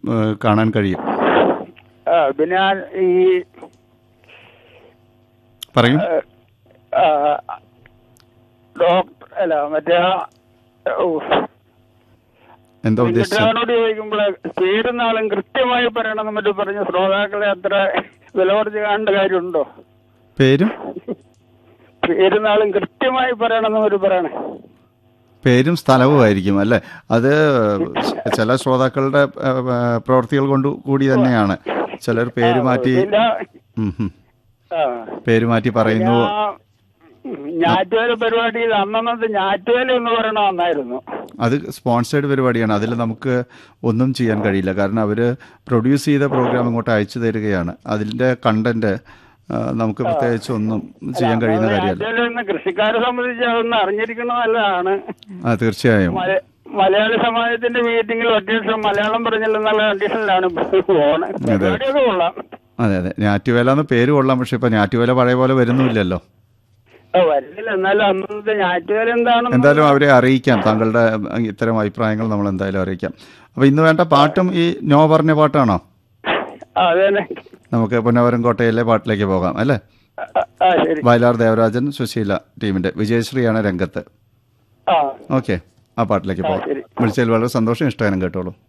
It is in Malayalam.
ഏഹ്, കാണാൻ കഴിയും ആ, പിന്നെ ഞാൻ ഈ പറയും ആ, ഡോക്ടർ അല്ല മറ്റേ ആ, ഓ, എന്താ ഉദ്ദേശിച്ചത് വെങ്കിട്ടരാമനോട് ചോദിക്കുമ്പോൾ പേരും നാളും കൃത്യമായി പറയണമെന്ന് മറ്റു പറഞ്ഞ ശ്രോതാക്കളെ അത്ര വില കുറച്ച് കാണേണ്ട കാര്യമുണ്ടോ പേരും പേരും നാളും കൃത്യമായി പറയണമെന്ന് ഒരു പറയണേ പേരും സ്ഥലവും ആയിരിക്കും അല്ലേ അത് ചില ശ്രോതാക്കളുടെ ഏഹ്, ഏഹ്, പ്രവൃത്തികൾ കൊണ്ട് കൂടി തന്നെയാണ് ചിലർ പേര് മാറ്റി പിന്നെ ഉം, ഉം. ആ, പേര് മാറ്റി പറയുന്നു ഞാൻ ഞാറ്റുവേല പരിപാടിയിൽ അന്നന്നത്തെ ഞാറ്റുവേല എന്ന് പറയണ നന്നായിരുന്നു അത് സ്പോൺസേഡ് പരിപാടിയാണ് അതിൽ നമുക്ക് ഒന്നും ചെയ്യാൻ കഴിയില്ല കാരണം അവർ പ്രൊഡ്യൂസ് ചെയ്ത പ്രോഗ്രാം ഇങ്ങോട്ട് അയച്ചു തരികയാണ് അതിൻ്റെ കണ്ടന്റ് നമുക്ക് പ്രത്യേകിച്ച് ഒന്നും ചെയ്യാൻ കഴിയുന്ന കാര്യമല്ല ഞാറ്റുവേല എന്ന് കൃഷിക്കാരെ സംബന്ധിച്ച് അതൊന്ന് അറിഞ്ഞിരിക്കുന്നത് നല്ലതാണ് ആ തീർച്ചയായും മല- മലയാളി സമാജത്തിന്റെ മീറ്റിംഗിൽ ഒറ്റ ദിവസം മലയാളം പറഞ്ഞില്ലെന്നുള്ള കണ്ടീഷനിലാണ് പോണത് പരിപാടിയൊക്കെ കൊള്ളാം അതെ അതെ ഞാറ്റുവേല എന്ന് പേര് കൊള്ളാം പക്ഷെ ഇപ്പൊ ഞാറ്റുവേല പഴയ പോലെ വരുന്നുമില്ലല്ലോ ഓ, വരുന്നില്ല എന്നാലും അന്നത്തെ ഞാറ്റുവേല എന്താണെന്ന് എന്തായാലും അവരെ അറിയിക്കാം താങ്കളുടെ ഉം, ഇത്തരം അഭിപ്രായങ്ങൾ നമ്മൾ എന്തായാലും അറിയിക്കാം അപ്പൊ ഇന്ന് വേണ്ട പാട്ടും ഈ നോ പറഞ്ഞ പാട്ടാണോ ആ, അത് തന്നെ നമുക്ക് പൊന്നവരം കോട്ടയിലെ പാട്ടിലേക്ക് പോകാം അല്ലേ ആ, ആ ശരി വയലാർ ദേവരാജൻ സുശീല ടീമിന്റെ വിജയശ്രീയാണ് രംഗത്ത് ആ ഓക്കെ ആ പാട്ടിലേക്ക് പോകാം ശരി. വിളിച്ചതിൽ വളരെ സന്തോഷം ഇഷ്ടഗാനം കേട്ടോളൂ